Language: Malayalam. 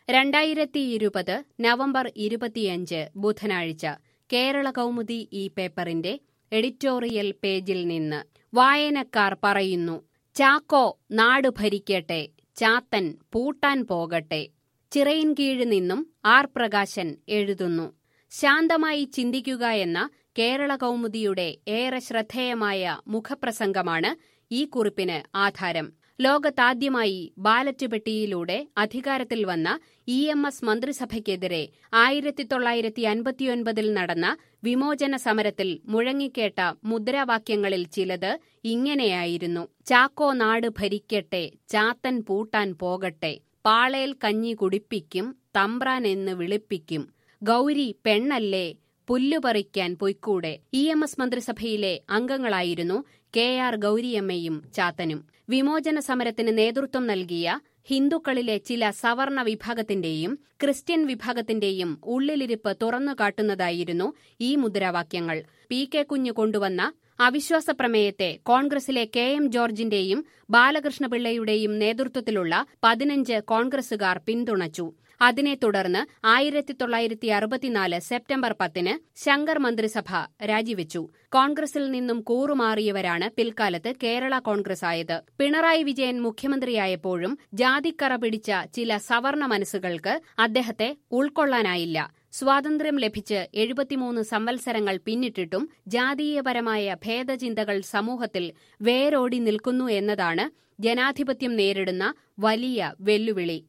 രണ്ടായിരത്തി ഇരുപത് നവംബർ ഇരുപത്തിയഞ്ച് ബുധനാഴ്ച കേരള കൗമുദി ഈ പേപ്പറിന്റെ എഡിറ്റോറിയൽ പേജിൽ നിന്ന് വായനക്കാർ പറയുന്നു ചാക്കോ നാട് ഭരിക്കട്ടെ ചാത്തൻ പൂട്ടാൻ പോകട്ടെ ചിറയിൻകീഴ് നിന്നും ആർ പ്രകാശൻ എഴുതുന്നു ശാന്തമായി ചിന്തിക്കുക എന്ന കേരള കൗമുദിയുടെ ഏറെ ശ്രദ്ധേയമായ മുഖപ്രസംഗമാണ് ഈ കുറിപ്പിന് ആധാരം ലോകത്താദ്യമായി ബാലറ്റ് പെട്ടിയിലൂടെ അധികാരത്തിൽ വന്ന ഇ എം എസ് മന്ത്രിസഭയ്ക്കെതിരെ ആയിരത്തി തൊള്ളായിരത്തി അൻപത്തിയൊൻപതിൽ നടന്ന വിമോചന സമരത്തിൽ മുഴങ്ങിക്കേട്ട മുദ്രാവാക്യങ്ങളിൽ ചിലത് ഇങ്ങനെയായിരുന്നു ചാക്കോ നാട് ഭരിക്കട്ടെ ചാത്തൻ പൂട്ടാൻ പോകട്ടെ പാളേൽ കഞ്ഞി കുടിപ്പിക്കും തമ്പ്രാൻ എന്ന് വിളിപ്പിക്കും ഗൗരി പെണ്ണല്ലേ പുല്ലുപറിക്കാൻ പൊയ്ക്കൂടെ ഇ എം എസ് മന്ത്രിസഭയിലെ അംഗങ്ങളായിരുന്നു കെ ആർ ഗൗരിയമ്മയും ചാത്തനും വിമോചന സമരത്തിന് നേതൃത്വം നൽകിയ ഹിന്ദുക്കളിലെ ചില സവർണ വിഭാഗത്തിന്റെയും ക്രിസ്ത്യൻ വിഭാഗത്തിന്റെയും ഉള്ളിലിരിപ്പ് തുറന്നു കാട്ടുന്നതായിരുന്നു ഈ മുദ്രാവാക്യങ്ങൾ പി കെ കുഞ്ഞ് കൊണ്ടുവന്ന അവിശ്വാസ പ്രമേയത്തെ കോൺഗ്രസിലെ കെ എം ജോർജിന്റെയും ബാലകൃഷ്ണപിള്ളയുടെയും നേതൃത്വത്തിലുള്ള പതിനഞ്ച് കോൺഗ്രസുകാർ പിന്തുണച്ചു അതിനെ തുടർന്ന് ആയിരത്തി തൊള്ളായിരത്തി അറുപത്തിനാല് സെപ്റ്റംബർ പത്തിന് ശങ്കർ മന്ത്രിസഭ രാജിവെച്ചു കോൺഗ്രസിൽ നിന്നും കൂറുമാറിയവരാണ് പിൽക്കാലത്ത് കേരള കോൺഗ്രസ് ആയത് പിണറായി വിജയൻ മുഖ്യമന്ത്രിയായപ്പോഴും ജാതിക്കറ പിടിച്ച ചില സവർണ മനസ്സുകൾക്ക് അദ്ദേഹത്തെ ഉൾക്കൊള്ളാനായില്ല സ്വാതന്ത്ര്യം ലഭിച്ച് എഴുപത്തിമൂന്ന് സംവത്സരങ്ങൾ പിന്നിട്ടിട്ടും ജാതീയപരമായ ഭേദചിന്തകൾ സമൂഹത്തിൽ വേരോടി നിൽക്കുന്നു എന്നതാണ് ജനാധിപത്യം നേരിടുന്ന വലിയ വെല്ലുവിളി